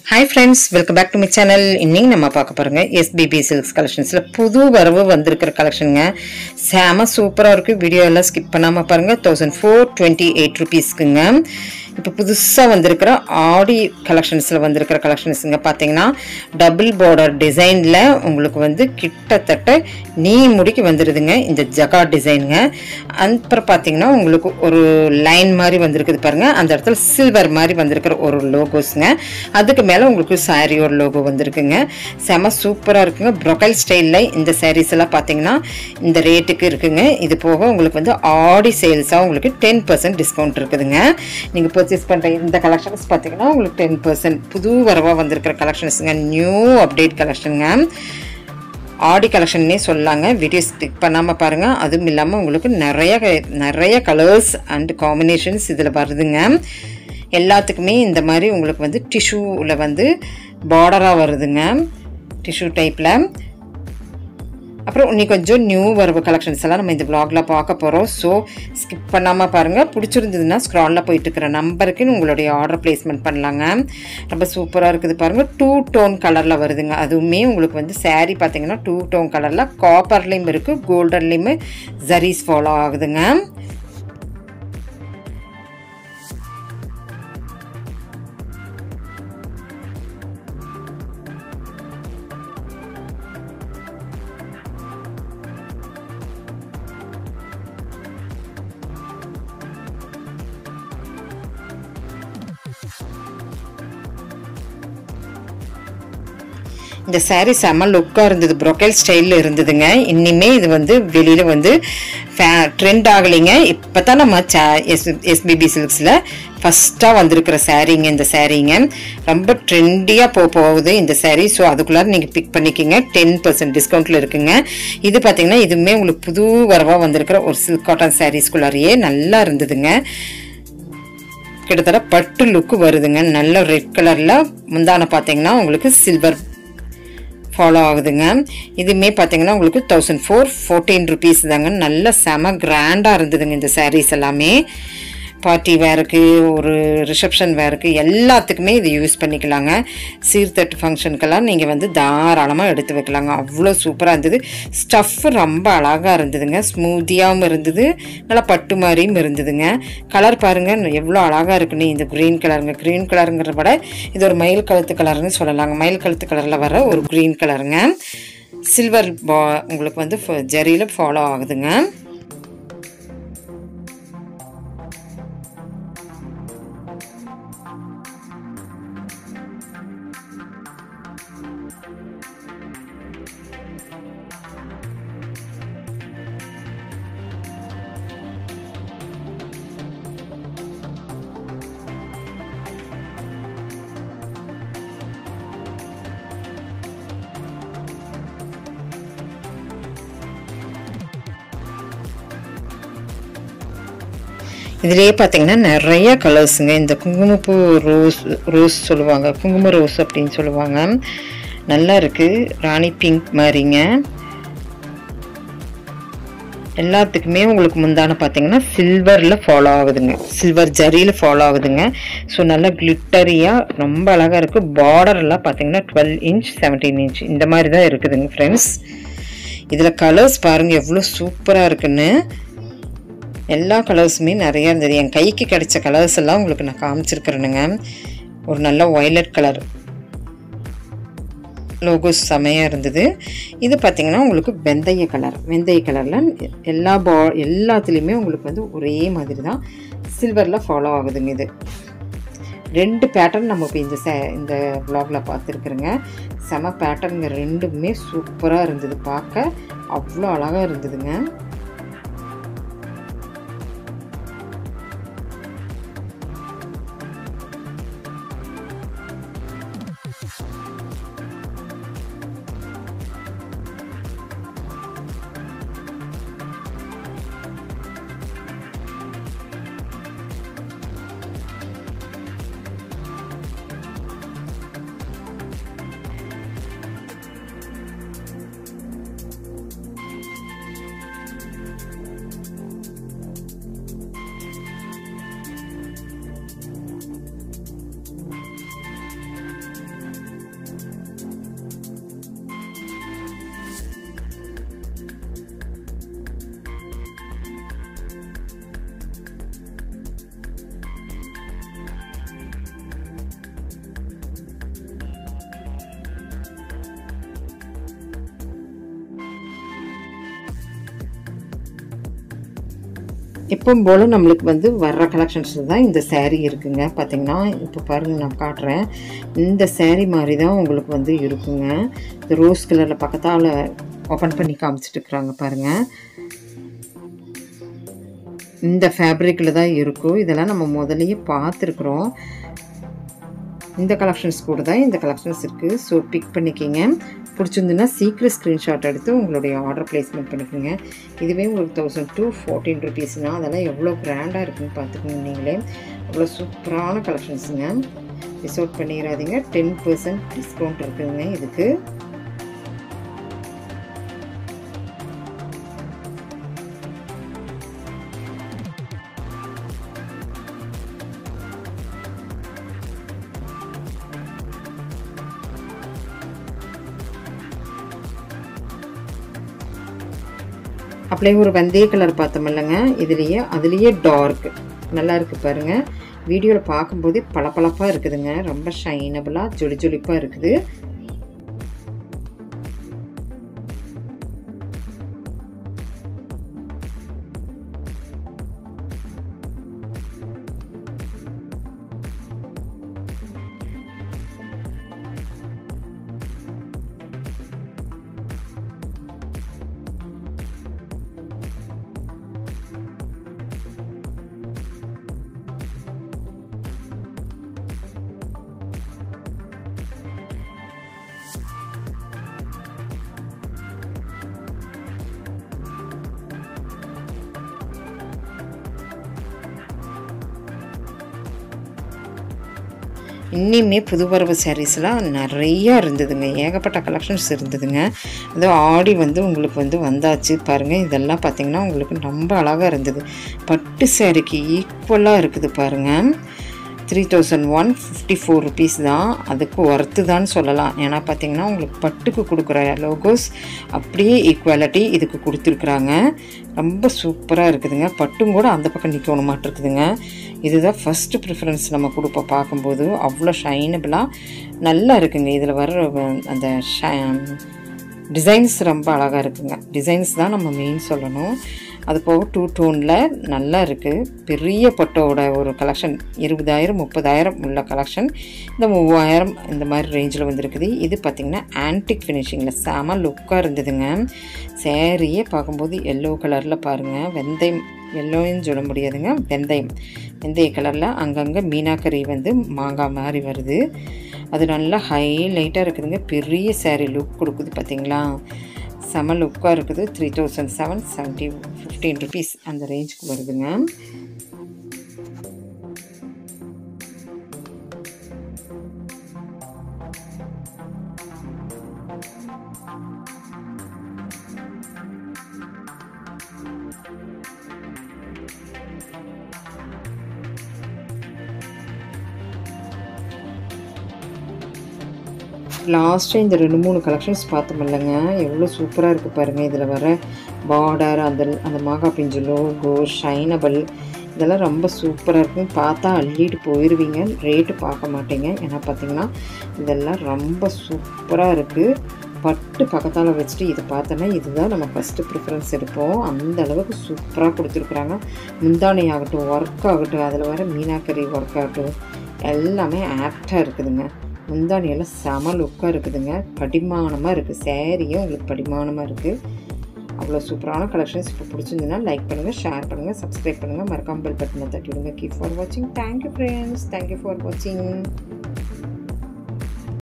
hi friends welcome back to my channel இன்னைக்கு நம்ம பார்க்க பாருங்க எஸ்பிபி சில்க்ஸ் கலெக்ஷன்ஸில் புது வரவு வந்திருக்கிற கலெக்ஷனுங்க செம சூப்பராக இருக்குது வீடியோ எல்லாம் ஸ்கிப் பண்ணாமல் பாருங்கள் தௌசண்ட் ஃபோர் டுவெண்ட்டி எயிட் ருபீஸ்க்குங்க இப்போ புதுசாக வந்திருக்கிற ஆடி கலெக்ஷன்ஸில் வந்திருக்கிற கலெக்ஷன்ஸுங்க பார்த்தீங்கன்னா டபுள் பார்டர் டிசைனில் உங்களுக்கு வந்து கிட்டத்தட்ட நீ முடிக்கு வந்துடுதுங்க இந்த ஜகா டிசைனுங்க அப்புறம் பார்த்தீங்கன்னா உங்களுக்கு ஒரு லைன் மாதிரி வந்திருக்குது பாருங்கள் அந்த இடத்துல சில்வர் மாதிரி வந்திருக்கிற ஒரு லோகோஸுங்க அதுக்கு மேலே உங்களுக்கு சாரியோட லோகோ வந்திருக்குங்க செம சூப்பராக இருக்குங்க ப்ரொக்கைல் ஸ்டைலில் இந்த சாரீஸ் எல்லாம் பார்த்தீங்கன்னா இந்த ரேட்டுக்கு இருக்குங்க இது போக உங்களுக்கு வந்து ஆடி சேல்ஸாக உங்களுக்கு டென் பர்சன்ட் டிஸ்கவுண்ட் இருக்குதுங்க நீங்கள் பர்ச்சேஸ் பண்ணுற இந்த கலெக்ஷன்ஸ் பார்த்தீங்கன்னா உங்களுக்கு டென் பர்சன்ட் புது வரவாக வந்திருக்கிற கலெக்ஷன்ஸுங்க நியூ அப்டேட் கலெக்ஷனுங்க ஆடி கலெக்ஷன்னே சொல்லலாங்க வீடியோ ஸ்கிப் பண்ணாமல் பாருங்கள் அதுவும் இல்லாமல் உங்களுக்கு நிறைய நிறைய கலர்ஸ் அண்ட் காம்பினேஷன்ஸ் இதில் வருதுங்க எல்லாத்துக்குமே இந்த மாதிரி உங்களுக்கு வந்து டிஷ்யூவில் வந்து பார்டராக வருதுங்க டிஷ்யூ டைப்பில் அப்புறம் இன்னி கொஞ்சம் நியூ வரவு கலெக்ஷன்ஸ் எல்லாம் நம்ம இந்த வ்ளாகில் பார்க்க போகிறோம் ஸோ ஸ்கிப் பண்ணாமல் பாருங்கள் பிடிச்சிருந்ததுன்னா ஸ்க்ராலில் போயிட்டு இருக்கிற நம்பருக்கு உங்களுடைய ஆர்டர் பிளேஸ்மெண்ட் பண்ணலாங்க ரொம்ப சூப்பராக இருக்குது பாருங்கள் டூ டோன் கலரில் வருதுங்க அதுவுமே உங்களுக்கு வந்து சாரீ பார்த்தீங்கன்னா டூ டோன் கலரில் காப்பர்லேயும் இருக்குது கோல்டன்லேயுமே ஜரீஸ் ஃபாலோ ஆகுதுங்க இந்த சாரீ செம்ம லுக்காக இருந்தது ப்ரொக்கைல் ஸ்டைலில் இருந்ததுங்க இனிமே இது வந்து வெளியில் வந்து ஃபே ட்ரெண்ட் ஆகலைங்க இப்போ தான் நம்ம சா எஸ் எஸ்பிபி சில்க்ஸில் ஃபஸ்ட்டாக வந்திருக்கிற சாரீங்க இந்த சாரீங்க ரொம்ப ட்ரெண்டியாக போக போகுது இந்த சாரீ ஸோ அதுக்குள்ளார நீங்கள் பிக் பண்ணிக்கிங்க டென் பர்சன்ட் டிஸ்கவுண்ட்டில் இருக்குங்க இது பார்த்தீங்கன்னா இதுவுமே உங்களுக்கு புது வரவாக வந்திருக்கிற ஒரு சில்க் காட்டன் சாரீஸ்குள்ளாரையே நல்லா இருந்ததுங்க கிட்டத்தட்ட பட்டு லுக்கு வருதுங்க நல்ல ரெட் கலரில் முந்தான பார்த்தீங்கன்னா உங்களுக்கு சில்வர் ஃபாலோ ஆகுதுங்க இதுவுமே பார்த்தீங்கன்னா உங்களுக்கு தௌசண்ட் ஃபோர் ஃபோர்டீன் ருபீஸ் தாங்க நல்ல செம கிராண்டாக இருந்ததுங்க இந்த சாரீஸ் எல்லாமே பார்ட்டி வேருக்கு ஒரு ரிசப்ஷன் வேருக்கு எல்லாத்துக்குமே இது யூஸ் பண்ணிக்கலாங்க சீர்தட்டு ஃபங்க்ஷனுக்கெல்லாம் நீங்கள் வந்து தாராளமாக எடுத்து வைக்கலாங்க அவ்வளோ சூப்பராக இருந்தது ஸ்டஃப் ரொம்ப அழகாக இருந்ததுங்க ஸ்மூத்தியாகவும் இருந்தது நல்லா பட்டு மாதிரியும் இருந்ததுங்க கலர் பாருங்கள் எவ்வளோ அழகாக இருக்குன்னு இந்த க்ரீன் கலருங்க க்ரீன் கலருங்கிறத விட இது ஒரு மயில் கழுத்து கலர்னு சொல்லலாங்க மயில் கழுத்து கலரில் வர ஒரு க்ரீன் கலருங்க சில்வர் பா உங்களுக்கு வந்து ஜரியில் ஃபாலோ ஆகுதுங்க இதுலேயே பார்த்தீங்கன்னா நிறைய கலர்ஸுங்க இந்த குங்குமப்பூ ரோஸ் ரோஸ் சொல்லுவாங்க குங்கும ரோஸ் அப்படின்னு சொல்லுவாங்க நல்லா இருக்குது ராணி பிங்க் மாதிரிங்க எல்லாத்துக்குமே உங்களுக்கு முந்தான பார்த்தீங்கன்னா சில்வரில் ஃபாலோ ஆகுதுங்க சில்வர் ஜரியில் ஃபாலோ ஆகுதுங்க ஸோ நல்லா கிளிட்டரியாக ரொம்ப அழகாக இருக்குது பார்டர் எல்லாம் பார்த்தீங்கன்னா டுவெல் இன்ச் செவன்டீன் இன்ச் இந்த மாதிரி தான் இருக்குதுங்க ஃப்ரெண்ட்ஸ் இதில் கலர்ஸ் பாருங்கள் எவ்வளோ சூப்பராக இருக்குன்னு எல்லா கலர்ஸுமே நிறையா இருந்தது என் கைக்கு கிடைச்ச கலர்ஸ் எல்லாம் உங்களுக்கு நான் காமிச்சிருக்கிறேனுங்க ஒரு நல்ல ஒய்லட் கலர் லோகோஸ் செமையாக இருந்தது இது பார்த்திங்கன்னா உங்களுக்கு வெந்தய கலர் வெந்தய கலரில் எல்லா பா எல்லாத்துலேயுமே உங்களுக்கு வந்து ஒரே மாதிரி தான் சில்வரில் ஃபாலோ ஆகுதுங்க இது ரெண்டு பேட்டர்ன் நம்ம இப்போ இந்த சே இந்த ப்ளாகில் பார்த்துருக்குறோங்க செம பேட்டர்னுங்க ரெண்டுமே சூப்பராக இருந்தது பார்க்க அவ்வளோ அழகாக இருந்ததுங்க எப்பவும் போல் நம்மளுக்கு வந்து வர்ற கலெக்ஷன்ஸில் தான் இந்த saree இருக்குங்க பார்த்தீங்கன்னா இப்போ பாருங்கள் நான் காட்டுறேன் இந்த saree மாதிரி தான் உங்களுக்கு வந்து இருக்குங்க இந்த ரோஸ் கலரில் பக்கத்தால் ஓப்பன் பண்ணி காமிச்சிட்டு இருக்கிறாங்க பாருங்கள் இந்த ஃபேப்ரிக்கில் தான் இருக்கும் இதெல்லாம் நம்ம முதல்லயே பார்த்துருக்குறோம் இந்த கலெக்ஷன்ஸ் கூட தான் இந்த கலெக்ஷன்ஸ் இருக்குது ஸோ பிக் பண்ணிக்கிங்க பிடிச்சிருந்துன்னா சீக்கிரம் ஸ்க்ரீன்ஷாட் எடுத்து உங்களுடைய ஆர்டர் ப்ளேஸ்மெண்ட் பண்ணிக்கோங்க இதுவே ஒரு தௌசண்ட் டூ ஃபோர்டீன் ருபீஸ்னால் அதெல்லாம் எவ்வளோ கிராண்டாக இருக்குன்னு பார்த்துக்கோங்க நீங்களே அவ்வளோ சூப்பரான கலெக்ஷன்ஸுங்க மிஸ் அவுட் பண்ணிடாதீங்க டென் பர்சன்ட் டிஸ்கவுண்ட் இருக்குதுங்க இதுக்கு அப்படியே ஒரு வெந்தய கலர் பார்த்தோம் இல்லைங்க இதுலேயே அதுலேயே டார்க் நல்லா இருக்குது பாருங்க வீடியோவில் பார்க்கும்போது பளபளப்பாக இருக்குதுங்க ரொம்ப ஷைனபிளாக ஜொலி ஜொலிப்பாக இருக்குது இன்னிமே புது வரவு சாரீஸ்லாம் நிறையா இருந்ததுங்க ஏகப்பட்ட கலெக்ஷன்ஸ் இருந்ததுங்க அதோ ஆடி வந்து உங்களுக்கு வந்து வந்தாச்சு பாருங்கள் இதெல்லாம் பார்த்தீங்கன்னா உங்களுக்கு ரொம்ப அழகாக இருந்தது பட்டு சாரிக்கு ஈக்குவலாக இருக்குது பாருங்கள் three thousand one fifty four rupees தான் அதுக்கு ஒர்த்து தான் சொல்லலாம் ஏன்னா பார்த்தீங்கன்னா உங்களுக்கு பட்டுக்கு கொடுக்குற லோகோஸ் அப்படியே ஈக்குவாலிட்டி இதுக்கு கொடுத்துருக்குறாங்க ரொம்ப சூப்பராக இருக்குதுங்க பட்டும் கூட அந்த பக்கம் நிற்கணும் மாட்டிருக்குதுங்க இதுதான் ஃபஸ்ட்டு ப்ரிஃபரன்ஸ் நம்ம கொடுப்போம் பார்க்கும்போது அவ்வளோ ஷைனபிளாக நல்லா இருக்குங்க இதில் வர்ற அந்த ஷ டிசைன்ஸ் ரொம்ப அழகாக இருக்குங்க டிசைன்ஸ் தான் நம்ம மெயின் சொல்லணும் அது போக டூ டோனில் நல்லா இருக்குது பெரிய பட்டோட ஒரு கலெக்ஷன் இருபதாயிரம் முப்பதாயிரம் உள்ள கலெக்ஷன் இந்த மூவாயிரம் இந்த மாதிரி ரேஞ்சில் வந்திருக்குது இது பார்த்திங்கன்னா ஆன்டிக் ஃபினிஷிங்கில் செம லுக்காக இருந்ததுங்க சேரீயே பார்க்கும்போது எல்லோ கலரில் பாருங்கள் வெந்தயம் எல்லோன்னு சொல்ல முடியாதுங்க வெந்தயம் வெந்தய கலரில் அங்கங்கே மீனாக்கரி வந்து மாங்காய் மாதிரி வருது அது நல்லா ஹைலைட்டாக இருக்குதுங்க பெரிய சேரீ லுக் கொடுக்குது பார்த்தீங்களா செம லுக்காக இருக்குது three thousand seven seventy fifteen rupees அந்த ரேஞ்சுக்கு வருதுங்க லாஸ்ட்டு இந்த ரெண்டு மூணு கலெக்ஷன்ஸ் பார்த்தோம் இல்லைங்க எவ்வளோ சூப்பராக இருக்குது பாருங்கள் இதில் வர பார்டர் அந்த அந்த மாகா பிஞ்சு லோகோ ஷைனபிள் இதெல்லாம் ரொம்ப சூப்பராக இருக்கும் பார்த்தா அள்ளிட்டு போயிடுவீங்க ரேட்டு பார்க்க மாட்டீங்க ஏன்னா பார்த்தீங்கன்னா இதெல்லாம் ரொம்ப சூப்பராக இருக்குது பட்டு பக்கத்தால் வச்சுட்டு இதை பார்த்தோன்னா இதுதான் நம்ம ஃபஸ்ட்டு ப்ரிஃபரன்ஸ் எடுப்போம் அந்த அளவுக்கு சூப்பராக கொடுத்துருக்குறாங்க முந்தானை ஆகட்டும் ஒர்க் ஆகட்டும் அதில் வர மீனாக்கரி ஒர்க் ஆகட்டும் எல்லாமே ஆப்டாக இருக்குதுங்க முந்தானியெல்லாம் செம லுக்காக இருக்குதுங்க படிமானமாக இருக்குது சேரீயும் உங்களுக்கு படிமானமாக இருக்குது அவ்வளோ சூப்பரான கலெக்ஷன்ஸ் இப்போ பிடிச்சிருந்துன்னா லைக் பண்ணுங்கள் ஷேர் பண்ணுங்கள் சப்ஸ்கிரைப் பண்ணுங்கள் மறக்காமல் பெல் பட்டனை தட்டி விடுங்க கீப் ஃபார் வாட்சிங் தேங்க்யூ ஃப்ரெண்ட்ஸ் தேங்க்யூ ஃபார் வாட்சிங்